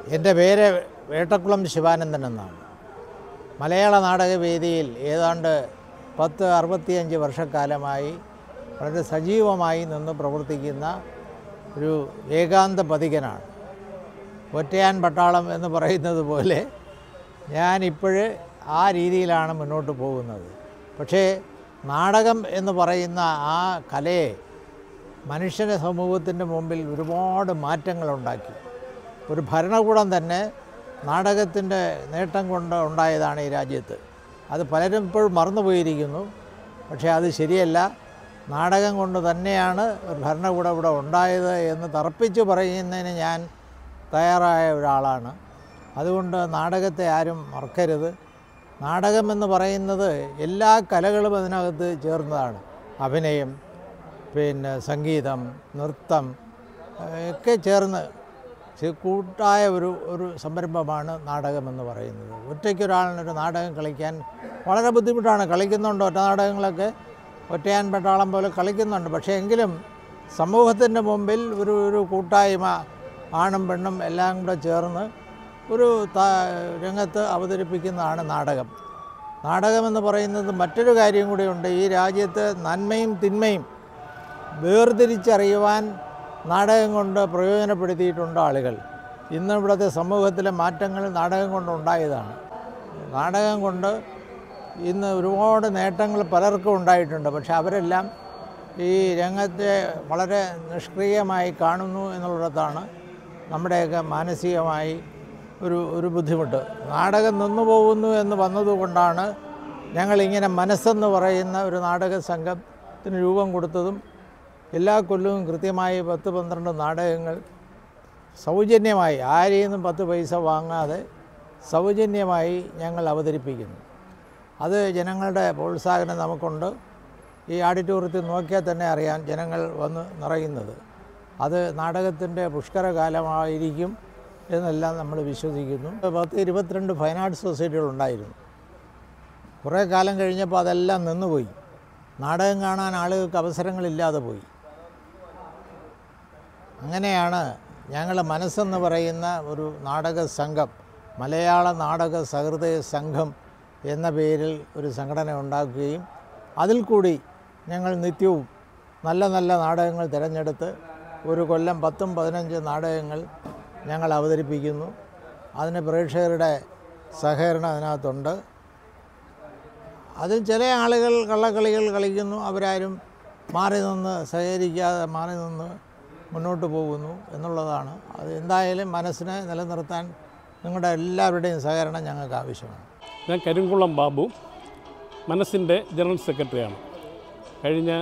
എൻ്റെ പേര് വേട്ടക്കുളം ശിവാനന്ദൻ എന്നാണ് മലയാള നാടകവേദിയിൽ ഏതാണ്ട് പത്ത് അറുപത്തിയഞ്ച് വർഷക്കാലമായി വളരെ സജീവമായി നിന്ന് പ്രവർത്തിക്കുന്ന ഒരു ഏകാന്ത പതികനാണ് ഒറ്റയാൻ പട്ടാളം എന്ന് പറയുന്നത് പോലെ ഞാനിപ്പോൾ ആ രീതിയിലാണ് മുന്നോട്ട് പോകുന്നത് പക്ഷേ നാടകം എന്ന് പറയുന്ന ആ കലയെ മനുഷ്യൻ്റെ സമൂഹത്തിൻ്റെ മുമ്പിൽ ഒരുപാട് മാറ്റങ്ങളുണ്ടാക്കി ഒരു ഭരണകൂടം തന്നെ നാടകത്തിൻ്റെ നേട്ടം കൊണ്ട് ഉണ്ടായതാണ് ഈ രാജ്യത്ത് അത് പലരും ഇപ്പോഴും മറന്നുപോയിരിക്കുന്നു പക്ഷേ അത് ശരിയല്ല നാടകം കൊണ്ട് തന്നെയാണ് ഒരു ഭരണകൂടം ഇവിടെ ഉണ്ടായത് എന്ന് തറപ്പിച്ച് പറയുന്നതിന് ഞാൻ തയ്യാറായ ഒരാളാണ് അതുകൊണ്ട് നാടകത്തെ ആരും മറക്കരുത് നാടകം എന്ന് പറയുന്നത് എല്ലാ കലകളും അതിനകത്ത് ചേർന്നതാണ് അഭിനയം പിന്നെ സംഗീതം നൃത്തം ഏഹ് ഒക്കെ ചേർന്ന് ചെ- കൂട്ടായ ഒരു ഒരു സംരംഭമാണ് നാടകമെന്ന് പറയുന്നത് ഒറ്റയ്ക്കൊരാളിനൊരു നാടകം കളിക്കാൻ വളരെ ബുദ്ധിമുട്ടാണ് കളിക്കുന്നുണ്ട് ഒറ്റ നാടകങ്ങളൊക്കെ ഒറ്റയാൻ പട്ടാളം പോലെ കളിക്കുന്നുണ്ട് പക്ഷേ എങ്കിലും സമൂഹത്തിൻ്റെ മുമ്പിൽ ഒരു ഒരു കൂട്ടായ്മ ആണും പെണ്ണും എല്ലാം കൂടെ ചേർന്ന് ഒരു ത- രംഗത്ത് അവതരിപ്പിക്കുന്നതാണ് നാടകം നാടകമെന്ന് പറയുന്നത് മറ്റൊരു കാര്യം കൂടിയുണ്ട് ഈ രാജ്യത്ത് നന്മയും തിന്മയും വേർതിരിച്ചറിയുവാൻ നാടകം കൊണ്ട് പ്രയോജനപ്പെടുത്തിയിട്ടുണ്ട് ആളുകൾ ഇന്ന് ഇവിടുത്തെ സമൂഹത്തിലെ മാറ്റങ്ങൾ നാടകം കൊണ്ടുണ്ടായതാണ് നാടകം കൊണ്ട് ഇന്ന് ഒരുപാട് നേട്ടങ്ങൾ പലർക്കും ഉണ്ടായിട്ടുണ്ട് പക്ഷെ അവരെല്ലാം ഈ രംഗത്തെ വളരെ നിഷ്ക്രിയമായി കാണുന്നു എന്നുള്ളിടത്താണ് നമ്മുടെയൊക്കെ മാനസികമായി ഒരു ഒരു ബുദ്ധിമുട്ട് നാടകം നിന്നു പോകുന്നു എന്ന് വന്നതുകൊണ്ടാണ് ഞങ്ങളിങ്ങനെ മനസ്സെന്ന് പറയുന്ന ഒരു നാടക സംഘത്തിന് രൂപം കൊടുത്തതും എല്ലാ കൊല്ലവും കൃത്യമായി പത്ത് പന്ത്രണ്ട് നാടകങ്ങൾ സൗജന്യമായി ആരെയും നിന്നും പത്ത് പൈസ വാങ്ങാതെ സൗജന്യമായി ഞങ്ങൾ അവതരിപ്പിക്കുന്നു അത് ജനങ്ങളുടെ പ്രോത്സാഹനം നമുക്കുണ്ട് ഈ ഓഡിറ്റോറിയത്തിൽ നോക്കിയാൽ തന്നെ അറിയാം ജനങ്ങൾ വന്ന് നിറയുന്നത് അത് നാടകത്തിൻ്റെ പുഷ്കരകാലമായിരിക്കും എന്നെല്ലാം നമ്മൾ വിശ്വസിക്കുന്നു പത്ത് ഇരുപത്തിരണ്ട് ഫൈൻ ആർട്സ് സൊസൈറ്റികളുണ്ടായിരുന്നു കുറേ കാലം കഴിഞ്ഞപ്പോൾ അതെല്ലാം നിന്നുപോയി നാടകം കാണാൻ ആളുകൾക്ക് അവസരങ്ങളില്ലാതെ പോയി അങ്ങനെയാണ് ഞങ്ങളുടെ മനസ്സെന്ന് പറയുന്ന ഒരു നാടക സംഘം മലയാള നാടക സഹൃദയ സംഘം എന്ന പേരിൽ ഒരു സംഘടന ഉണ്ടാക്കുകയും അതിൽ കൂടി ഞങ്ങൾ നിത്യവും നല്ല നല്ല നാടകങ്ങൾ തിരഞ്ഞെടുത്ത് ഒരു കൊല്ലം പത്തും പതിനഞ്ചും നാടകങ്ങൾ ഞങ്ങൾ അവതരിപ്പിക്കുന്നു അതിന് പ്രേക്ഷകരുടെ സഹകരണം അതിനകത്തുണ്ട് അതിൽ ചില ആളുകൾ കള്ളക്കളികൾ കളിക്കുന്നു അവരാരും മാറി നിന്ന് സഹകരിക്കാതെ മാറി നിന്ന് മുന്നോട്ട് പോകുന്നു എന്നുള്ളതാണ് അത് എന്തായാലും മനസ്സിനെ നിലനിർത്താൻ നിങ്ങളുടെ എല്ലാവരുടെയും സഹകരണം ഞങ്ങൾക്ക് ആവശ്യമാണ് ഞാൻ കരിങ്കുളം ബാബു മനസ്സിൻ്റെ ജനറൽ സെക്രട്ടറിയാണ് കഴിഞ്ഞ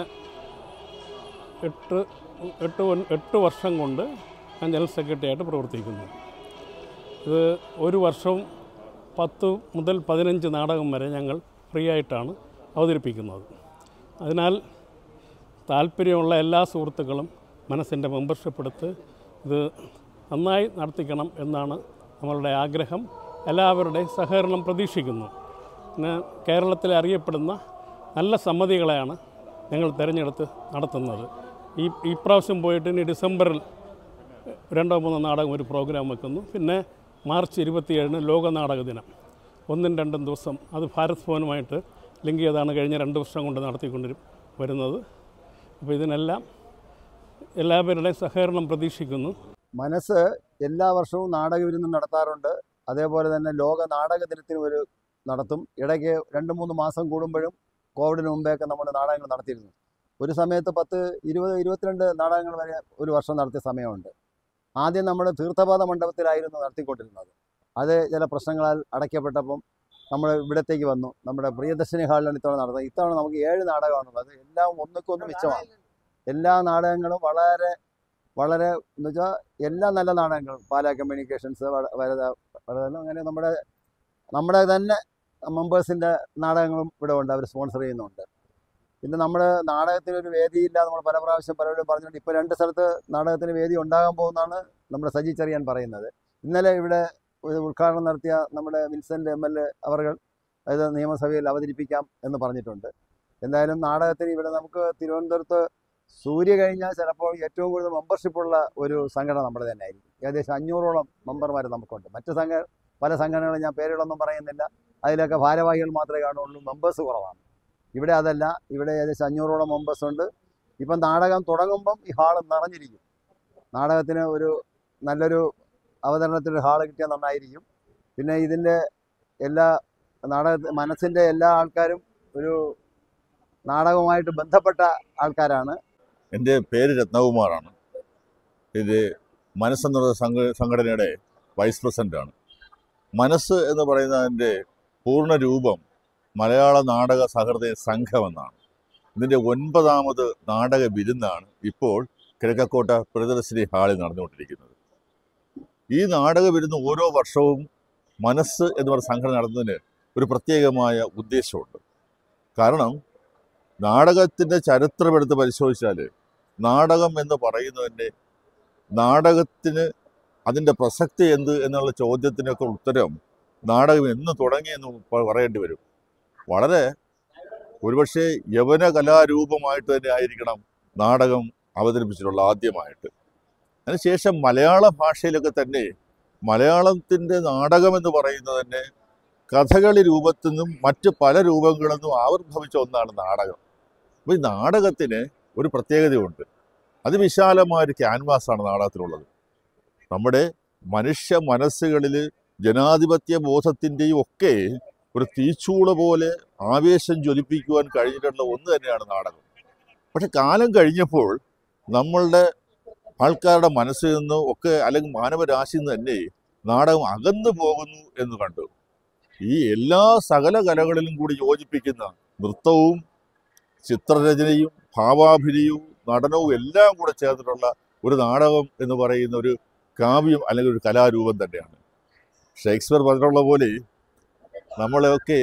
എട്ട് എട്ട് ഒൻ- എട്ട് വർഷം കൊണ്ട് ഞാൻ ജനറൽ സെക്രട്ടറിയായിട്ട് പ്രവർത്തിക്കുന്നു ഇത് ഒരു വർഷവും പത്ത് മുതൽ പതിനഞ്ച് നാടകം വരെ ഞങ്ങൾ ഫ്രീ ആയിട്ടാണ് അവതരിപ്പിക്കുന്നത് അതിനാൽ താല്പര്യമുള്ള എല്ലാ സുഹൃത്തുക്കളും മനസ്സിൻ്റെ മെമ്പർഷിപ്പ് എടുത്ത് ഇത് നന്നായി നടത്തിക്കണം എന്നാണ് നമ്മളുടെ ആഗ്രഹം എല്ലാവരുടെയും സഹകരണം പ്രതീക്ഷിക്കുന്നു പിന്നെ കേരളത്തിൽ അറിയപ്പെടുന്ന നല്ല സമ്മതികളെയാണ് ഞങ്ങൾ തിരഞ്ഞെടുത്ത് നടത്തുന്നത് ഈ ഈ പ്രാവശ്യം പോയിട്ട് ഇനി ഡിസംബറിൽ രണ്ടോ മൂന്നോ നാടകം ഒരു പ്രോഗ്രാം വെക്കുന്നു പിന്നെ മാർച്ച് ഇരുപത്തിയേഴിന് ലോക നാടക ദിനം ഒന്നും രണ്ടും ദിവസം അത് ഭാരത് ഭവനുമായിട്ട് ലിങ്ക് ചെയ്താണ് കഴിഞ്ഞ രണ്ട് വർഷം കൊണ്ട് നടത്തിക്കൊണ്ട് വരുന്നത് അപ്പോൾ ഇതിനെല്ലാം എല്ലാവരുടെയും സഹകരണം പ്രതീക്ഷിക്കുന്നു മനസ്സ് എല്ലാ വർഷവും നാടക വിരുന്നും നടത്താറുണ്ട് അതേപോലെ തന്നെ ലോക നാടക ദിനത്തിന് ഒരു നടത്തും ഇടയ്ക്ക് രണ്ട് മൂന്ന് മാസം കൂടുമ്പോഴും കോവിഡിന് മുമ്പേയൊക്കെ നമ്മൾ നാടകങ്ങൾ നടത്തിയിരുന്നു ഒരു സമയത്ത് പത്ത് ഇരുപത് ഇരുപത്തിരണ്ട് നാടകങ്ങൾ വരെ ഒരു വർഷം നടത്തിയ സമയമുണ്ട് ആദ്യം നമ്മൾ തീർത്ഥപാത മണ്ഡപത്തിലായിരുന്നു നടത്തിക്കൊണ്ടിരുന്നത് അത് ചില പ്രശ്നങ്ങളാൽ അടയ്ക്കപ്പെട്ടപ്പം നമ്മൾ ഇവിടത്തേക്ക് വന്നു നമ്മുടെ പ്രിയദർശിനി ഹാളിലാണ് ഇത്തവണ നടന്നത് ഇത്തവണ നമുക്ക് ഏഴ് നാടകമാണുള്ളത് എല്ലാം ഒന്നുക്കൊന്ന് മിച്ചമാണ് എല്ലാ നാടകങ്ങളും വളരെ വളരെ എന്ന് വെച്ചാൽ എല്ലാ നല്ല നാടകങ്ങളും പാലാ കമ്മ്യൂണിക്കേഷൻസ് വ- വരദ വരദ അങ്ങനെ നമ്മുടെ നമ്മുടെ തന്നെ മെമ്പേഴ്സിൻ്റെ നാടകങ്ങളും ഇവിടെ ഉണ്ട് അവർ സ്പോൺസർ ചെയ്യുന്നുണ്ട് പിന്നെ നമ്മൾ നാടകത്തിന് ഒരു വേദിയില്ല നമ്മൾ പല പ്രാവശ്യം പലരോടും പറഞ്ഞിട്ടുണ്ട് ഇപ്പോൾ രണ്ട് സ്ഥലത്ത് നാടകത്തിന് വേദി ഉണ്ടാകാൻ പോകുന്നതാണ് നമ്മുടെ സജി ചെറിയാൻ പറയുന്നത് ഇന്നലെ ഇവിടെ ഒരു ഉദ്ഘാടനം നടത്തിയ നമ്മുടെ വിൻസെൻ്റ് എം എൽ എ അവർ അത് നിയമസഭയിൽ അവതരിപ്പിക്കാം എന്ന് പറഞ്ഞിട്ടുണ്ട് എന്തായാലും നാടകത്തിന് ഇവിടെ നമുക്ക് തിരുവനന്തപുരത്ത് സൂര്യ കഴിഞ്ഞാൽ ചിലപ്പോൾ ഏറ്റവും കൂടുതൽ മെമ്പർഷിപ്പുള്ള ഒരു സംഘടന നമ്മുടെ തന്നെ ആയിരിക്കും ഏകദേശം അഞ്ഞൂറോളം മെമ്പർമാർ നമുക്കുണ്ട് മറ്റ് സംഘ പല സംഘടനകളും ഞാൻ പേരുകളൊന്നും പറയുന്നില്ല അതിലൊക്കെ ഭാരവാഹികൾ മാത്രമേ കാണുള്ളൂ മെമ്പേഴ്സ് കുറവാണ് ഇവിടെ അതല്ല ഇവിടെ ഏകദേശം അഞ്ഞൂറോളം മെമ്പേഴ്സ് ഉണ്ട് ഇപ്പം നാടകം തുടങ്ങുമ്പം ഈ ഹാള് നിറഞ്ഞിരിക്കും നാടകത്തിന് ഒരു നല്ലൊരു അവതരണത്തിന് ഹാള് കിട്ടിയാൽ നന്നായിരിക്കും പിന്നെ ഇതിൻ്റെ എല്ലാ നാടക മനസ്സിൻ്റെ എല്ലാ ആൾക്കാരും ഒരു നാടകവുമായിട്ട് ബന്ധപ്പെട്ട ആൾക്കാരാണ് എൻ്റെ പേര് രത്നകുമാറാണ് ഇത് മനസ്സെന്നുള്ള സംഘ സംഘടനയുടെ വൈസ് പ്രസിഡൻ്റാണ് മനസ്സ് എന്ന് പറയുന്നതിൻ്റെ പൂർണ്ണ രൂപം മലയാള നാടക സഹൃദയ സംഘം എന്നാണ് ഇതിൻ്റെ ഒൻപതാമത് നാടക വിരുന്നാണ് ഇപ്പോൾ കിഴക്കക്കോട്ട പ്രിയദർശിനി ഹാളിൽ നടന്നുകൊണ്ടിരിക്കുന്നത് ഈ നാടക വിരുന്ന് ഓരോ വർഷവും മനസ്സ് എന്ന് പറയുന്ന സംഘടന നടത്തുന്നതിന് ഒരു പ്രത്യേകമായ ഉദ്ദേശമുണ്ട് കാരണം നാടകത്തിൻ്റെ ചരിത്രം എടുത്ത് പരിശോധിച്ചാൽ നാടകം എന്ന് പറയുന്നതിൻ്റെ നാടകത്തിന് അതിൻ്റെ പ്രസക്തി എന്ത് എന്നുള്ള ചോദ്യത്തിനൊക്കെ ഉത്തരം നാടകം എന്ന് തുടങ്ങി എന്ന് പ- പറയേണ്ടി വരും വളരെ ഒരുപക്ഷെ യവന കലാരൂപമായിട്ട് തന്നെ ആയിരിക്കണം നാടകം അവതരിപ്പിച്ചിട്ടുള്ള ആദ്യമായിട്ട് അതിനുശേഷം മലയാള ഭാഷയിലൊക്കെ തന്നെ മലയാളത്തിൻ്റെ നാടകം എന്ന് പറയുന്നത് തന്നെ കഥകളി രൂപത്തിൽ നിന്നും മറ്റ് പല രൂപങ്ങളിൽ നിന്നും ആവിർഭവിച്ച ഒന്നാണ് നാടകം അപ്പോൾ ഈ നാടകത്തിന് ഒരു പ്രത്യേകതയുണ്ട് അതിവിശാലമായ ഒരു ക്യാൻവാസാണ് നാടകത്തിലുള്ളത് നമ്മുടെ മനുഷ്യ മനസ്സുകളിൽ ജനാധിപത്യ ബോധത്തിൻ്റെയും ഒക്കെ ഒരു തീച്ചൂള പോലെ ആവേശം ജ്വലിപ്പിക്കുവാൻ കഴിഞ്ഞിട്ടുള്ള ഒന്ന് തന്നെയാണ് നാടകം പക്ഷെ കാലം കഴിഞ്ഞപ്പോൾ നമ്മളുടെ ആൾക്കാരുടെ മനസ്സിൽ നിന്ന് ഒക്കെ അല്ലെങ്കിൽ മാനവരാശിയിൽ നിന്ന് തന്നെ നാടകം അകന്നു പോകുന്നു എന്ന് കണ്ടു ഈ എല്ലാ സകല കലകളിലും കൂടി യോജിപ്പിക്കുന്ന നൃത്തവും ചിത്രരചനയും ഭാവാഭിനയവും നടനവും എല്ലാം കൂടെ ചേർന്നിട്ടുള്ള ഒരു നാടകം എന്ന് പറയുന്ന ഒരു കാവ്യം അല്ലെങ്കിൽ ഒരു കലാരൂപം തന്നെയാണ് ഷേക്സ്പിയർ പറഞ്ഞിട്ടുള്ള പോലെ നമ്മളെയൊക്കെ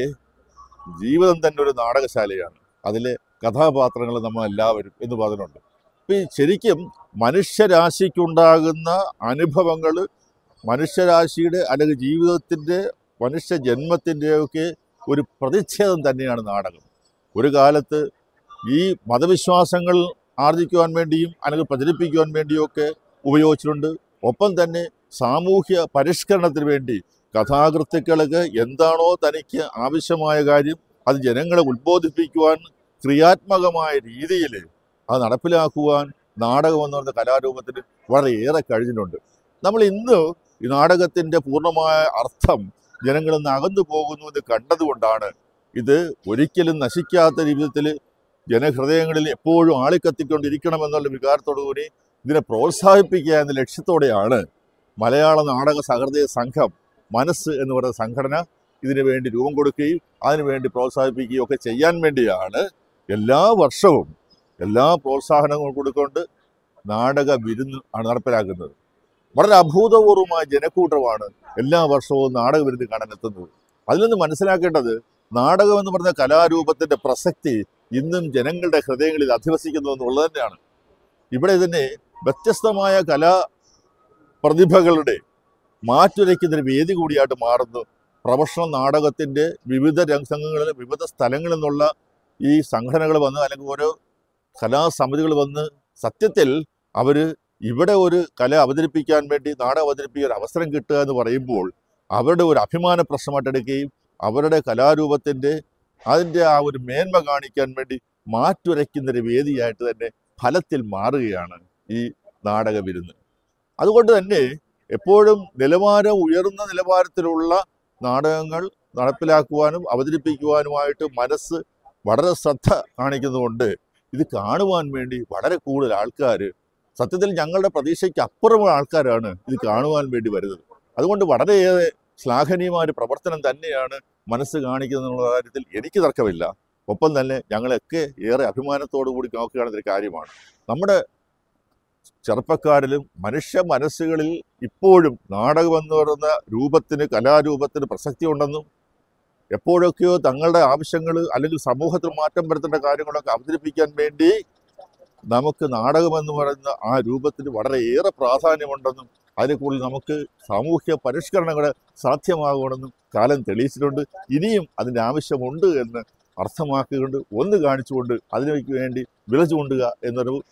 ജീവിതം തന്നെ ഒരു നാടകശാലയാണ് അതിലെ കഥാപാത്രങ്ങൾ നമ്മൾ എല്ലാവരും എന്ന് പറഞ്ഞിട്ടുണ്ട് അപ്പം ഈ ശരിക്കും മനുഷ്യരാശിക്കുണ്ടാകുന്ന അനുഭവങ്ങൾ മനുഷ്യരാശിയുടെ അല്ലെങ്കിൽ ജീവിതത്തിൻ്റെ മനുഷ്യ ജന്മത്തിൻ്റെയൊക്കെ ഒരു പ്രതിച്ഛേദം തന്നെയാണ് നാടകം ഒരു കാലത്ത് ഈ മതവിശ്വാസങ്ങൾ ആർജിക്കുവാൻ വേണ്ടിയും അല്ലെങ്കിൽ പ്രചരിപ്പിക്കുവാൻ വേണ്ടിയൊക്കെ ഉപയോഗിച്ചിട്ടുണ്ട് ഒപ്പം തന്നെ സാമൂഹ്യ പരിഷ്കരണത്തിന് വേണ്ടി കഥാകൃത്തുക്കൾക്ക് എന്താണോ തനിക്ക് ആവശ്യമായ കാര്യം അത് ജനങ്ങളെ ഉത്ബോധിപ്പിക്കുവാൻ ക്രിയാത്മകമായ രീതിയിൽ അത് നടപ്പിലാക്കുവാൻ നാടകം എന്ന് പറയുന്ന കലാരൂപത്തിന് വളരെയേറെ കഴിഞ്ഞിട്ടുണ്ട് നമ്മൾ ഇന്ന് ഈ നാടകത്തിൻ്റെ പൂർണ്ണമായ അർത്ഥം ജനങ്ങളിൽ നിന്ന് അകന്നു പോകുന്നു എന്ന് കണ്ടതുകൊണ്ടാണ് ഇത് ഒരിക്കലും നശിക്കാത്ത രീതിയിൽ ജനഹൃദയങ്ങളിൽ എപ്പോഴും ആളിക്കത്തിക്കൊണ്ടിരിക്കണം എന്നുള്ള വികാരത്തോടു കൂടി ഇതിനെ പ്രോത്സാഹിപ്പിക്കുക എന്ന ലക്ഷ്യത്തോടെയാണ് മലയാള നാടക സഹൃദയ സംഘം മനസ്സ് എന്ന് പറയുന്ന സംഘടന ഇതിനു വേണ്ടി രൂപം കൊടുക്കുകയും അതിനുവേണ്ടി പ്രോത്സാഹിപ്പിക്കുകയും ഒക്കെ ചെയ്യാൻ വേണ്ടിയാണ് എല്ലാ വർഷവും എല്ലാ പ്രോത്സാഹനങ്ങളും കൊടുക്കൊണ്ട് നാടക വിരുന്ന് ആണ് നടപ്പിലാക്കുന്നത് വളരെ അഭൂതപൂർവമായ ജനക്കൂട്ടമാണ് എല്ലാ വർഷവും നാടക വിരുന്ന് കാണാൻ എത്തുന്നത് അതിൽ നിന്ന് മനസ്സിലാക്കേണ്ടത് നാടകം എന്ന് പറഞ്ഞ കലാരൂപത്തിന്റെ പ്രസക്തി ഇന്നും ജനങ്ങളുടെ ഹൃദയങ്ങളിൽ അധിവസിക്കുന്നു എന്നുള്ളത് തന്നെയാണ് ഇവിടെ തന്നെ വ്യത്യസ്തമായ കലാ പ്രതിഭകളുടെ മാറ്റുരയ്ക്കുന്നൊരു വേദി കൂടിയായിട്ട് മാറുന്നു പ്രൊഫഷണൽ നാടകത്തിൻ്റെ വിവിധ രംഗങ്ങളിൽ വിവിധ സ്ഥലങ്ങളിൽ നിന്നുള്ള ഈ സംഘടനകൾ വന്ന് അല്ലെങ്കിൽ ഓരോ കലാസമിതികൾ വന്ന് സത്യത്തിൽ അവർ ഇവിടെ ഒരു കല അവതരിപ്പിക്കാൻ വേണ്ടി നാടകം അവതരിപ്പിക്കാൻ ഒരു അവസരം കിട്ടുക എന്ന് പറയുമ്പോൾ അവരുടെ ഒരു അഭിമാന പ്രശ്നമായിട്ട് എടുക്കുകയും അവരുടെ കലാരൂപത്തിൻ്റെ അതിൻ്റെ ആ ഒരു മേന്മ കാണിക്കാൻ വേണ്ടി മാറ്റുരയ്ക്കുന്നൊരു വേദിയായിട്ട് തന്നെ ഫലത്തിൽ മാറുകയാണ് ഈ നാടക വിരുന്ന് അതുകൊണ്ട് തന്നെ എപ്പോഴും നിലവാരം ഉയർന്ന നിലവാരത്തിലുള്ള നാടകങ്ങൾ നടപ്പിലാക്കുവാനും അവതരിപ്പിക്കുവാനുമായിട്ട് മനസ്സ് വളരെ ശ്രദ്ധ കാണിക്കുന്നതുകൊണ്ട് ഇത് കാണുവാൻ വേണ്ടി വളരെ കൂടുതൽ ആൾക്കാർ സത്യത്തിൽ ഞങ്ങളുടെ പ്രതീക്ഷയ്ക്ക് അപ്പുറമുള്ള ആൾക്കാരാണ് ഇത് കാണുവാൻ വേണ്ടി വരുന്നത് അതുകൊണ്ട് വളരെയേറെ ശ്ലാഘനീയമായ ഒരു പ്രവർത്തനം തന്നെയാണ് മനസ്സ് കാണിക്കുന്നത് എന്നുള്ള കാര്യത്തിൽ എനിക്ക് തർക്കമില്ല ഒപ്പം തന്നെ ഞങ്ങളൊക്കെ ഏറെ അഭിമാനത്തോടു കൂടി നോക്കുകയാണെന്നൊരു കാര്യമാണ് നമ്മുടെ ചെറുപ്പക്കാരിലും മനുഷ്യ മനസ്സുകളിൽ ഇപ്പോഴും നാടകം എന്ന് പറയുന്ന രൂപത്തിന് കലാരൂപത്തിന് പ്രസക്തി ഉണ്ടെന്നും എപ്പോഴൊക്കെയോ തങ്ങളുടെ ആവശ്യങ്ങൾ അല്ലെങ്കിൽ സമൂഹത്തിൽ മാറ്റം വരുത്തേണ്ട കാര്യങ്ങളൊക്കെ അവതരിപ്പിക്കാൻ വേണ്ടി നമുക്ക് നാടകമെന്ന് പറയുന്ന ആ രൂപത്തിന് വളരെയേറെ പ്രാധാന്യമുണ്ടെന്നും അതിൽ കൂടുതൽ നമുക്ക് സാമൂഹ്യ പരിഷ്കരണങ്ങൾ സാധ്യമാകണമെന്നും കാലം തെളിയിച്ചിട്ടുണ്ട് ഇനിയും അതിൻ്റെ ആവശ്യമുണ്ട് എന്ന് അർത്ഥമാക്കിക്കൊണ്ട് ഒന്ന് കാണിച്ചുകൊണ്ട് അതിനു വേണ്ടി വില ചൂണ്ടുക എന്നൊരു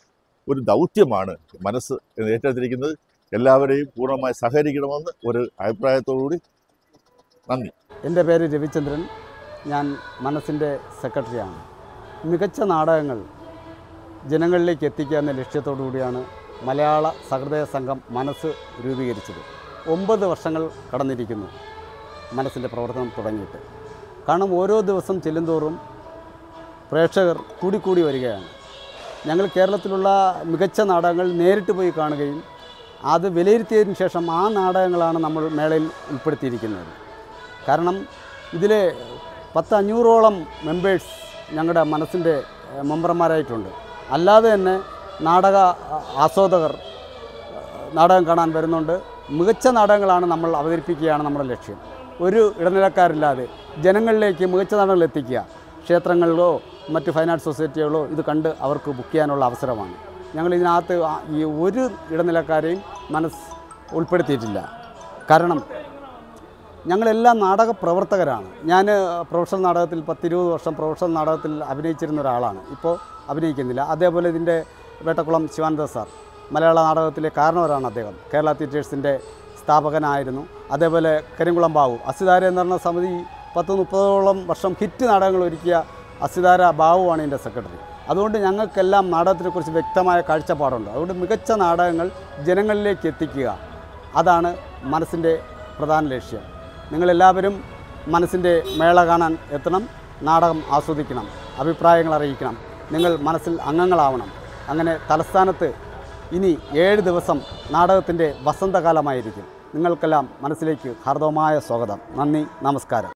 ഒരു ദൗത്യമാണ് മനസ്സ് ഏറ്റെടുത്തിരിക്കുന്നത് എല്ലാവരെയും പൂർണ്ണമായി സഹകരിക്കണമെന്ന് ഒരു അഭിപ്രായത്തോടുകൂടി നന്ദി എൻ്റെ പേര് രവിചന്ദ്രൻ ഞാൻ മനസ്സിൻ്റെ സെക്രട്ടറിയാണ് മികച്ച നാടകങ്ങൾ ജനങ്ങളിലേക്ക് എത്തിക്കുക എന്ന ലക്ഷ്യത്തോടു കൂടിയാണ് മലയാള സഹൃദയ സംഘം മനസ്സ് രൂപീകരിച്ചത് ഒമ്പത് വർഷങ്ങൾ കടന്നിരിക്കുന്നു മനസ്സിൻ്റെ പ്രവർത്തനം തുടങ്ങിയിട്ട് കാരണം ഓരോ ദിവസം ചെല്ലുന്തോറും പ്രേക്ഷകർ കൂടിക്കൂടി വരികയാണ് ഞങ്ങൾ കേരളത്തിലുള്ള മികച്ച നാടകങ്ങൾ നേരിട്ട് പോയി കാണുകയും അത് വിലയിരുത്തിയതിന് ശേഷം ആ നാടകങ്ങളാണ് നമ്മൾ മേളയിൽ ഉൾപ്പെടുത്തിയിരിക്കുന്നത് കാരണം ഇതിൽ പത്ത് അഞ്ഞൂറോളം മെമ്പേഴ്സ് ഞങ്ങളുടെ മനസ്സിൻ്റെ ഏഹ്, മെമ്പർമാരായിട്ടുണ്ട് അല്ലാതെ തന്നെ നാടക ആ, ആസ്വാദകർ ഏഹ്, നാടകം കാണാൻ വരുന്നുണ്ട് മികച്ച നാടകങ്ങളാണ് നമ്മൾ അവതരിപ്പിക്കുകയാണ് നമ്മുടെ ലക്ഷ്യം ഒരു ഇടനിലക്കാരില്ലാതെ ജനങ്ങളിലേക്ക് മികച്ച നാടകങ്ങൾ എത്തിക്കുക ക്ഷേത്രങ്ങളിലോ മറ്റ് ഫൈൻ ആർട്സ് സൊസൈറ്റികളോ ഇത് കണ്ട് അവർക്ക് ബുക്ക് ചെയ്യാനുള്ള അവസരമാണ് ഞങ്ങൾ ഇതിനകത്ത് ആ- ഈ ഒരു ഇടനിലക്കാരെയും മനസ്സ് ഉൾപ്പെടുത്തിയിട്ടില്ല കാരണം ഞങ്ങളെല്ലാം നാടക പ്രവർത്തകരാണ് ഞാൻ പ്രൊഫഷണൽ നാടകത്തിൽ പത്തിരുപത് വർഷം പ്രൊഫഷണൽ നാടകത്തിൽ അഭിനയിച്ചിരുന്ന ഒരാളാണ് ഇപ്പോൾ അഭിനയിക്കുന്നില്ല അതേപോലെ ഇതിൻ്റെ വേട്ടക്കുളം ശിവാനന്ദ സാർ മലയാള നാടകത്തിലെ കാരണവരാണ് അദ്ദേഹം കേരള തിയേറ്റേഴ്സിൻ്റെ സ്ഥാപകനായിരുന്നു അതേപോലെ കരിങ്കുളം ബാബു അസിതാര എന്ന് പറഞ്ഞ സമിതി പത്ത് മുപ്പതോളം വർഷം ഹിറ്റ് നാടകങ്ങൾ ഒരുക്കിയ അസിതാര ബാബുവാണ് എൻ്റെ സെക്രട്ടറി അതുകൊണ്ട് ഞങ്ങൾക്കെല്ലാം നാടകത്തിനെക്കുറിച്ച് വ്യക്തമായ കാഴ്ചപ്പാടുണ്ട് അതുകൊണ്ട് മികച്ച നാടകങ്ങൾ ജനങ്ങളിലേക്ക് എത്തിക്കുക അതാണ് മനസ്സിൻ്റെ പ്രധാന ലക്ഷ്യം നിങ്ങളെല്ലാവരും മനസ്സിൻ്റെ മേള കാണാൻ എത്തണം നാടകം ആസ്വദിക്കണം അഭിപ്രായങ്ങൾ അറിയിക്കണം നിങ്ങൾ മനസ്സിൽ അംഗങ്ങളാവണം അങ്ങനെ തലസ്ഥാനത്ത് ഇനി ഏഴ് ദിവസം നാടകത്തിൻ്റെ വസന്തകാലമായിരിക്കും നിങ്ങൾക്കെല്ലാം മനസ്സിലേക്ക് ഹാർദവമായ സ്വാഗതം നന്ദി നമസ്കാരം